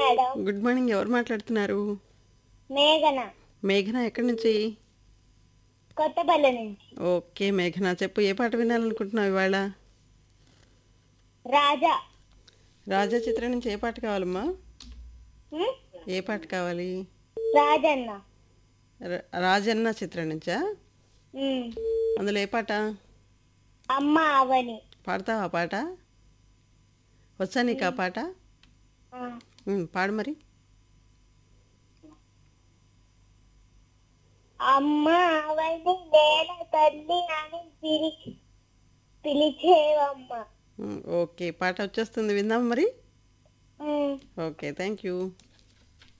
Madam good morning ఎవరు మాట్లాడుతున్నారు మేఘన మేఘన ఎక్కడి నుంచి కొత్తపల్లి నుంచి ఓకే మేఘన చెప్పు ఏ పాట వినాలనుకుంటున్నావు ఇవాళ రాజా రాజా చిత్రం నుంచి ఏ పాట కావాలమ్మా ఉం? ఏ పాట కావాలి రాజన్న ర- రాజన్న చిత్రం నుంచా ఉం. అందులో ఏ పాట అమ్మ అవని పాడతావా పాట వచ్చా నీకు ఆ పాట ఆ. ఉమ్, పాడు మరి అమ్మ అవని నేల తల్లి అని పిలి పిలిచేవమ్మ ఉమ్, ఓకే పాట వచ్చేస్తుంది విందాం మరి ఉం. Okay thank you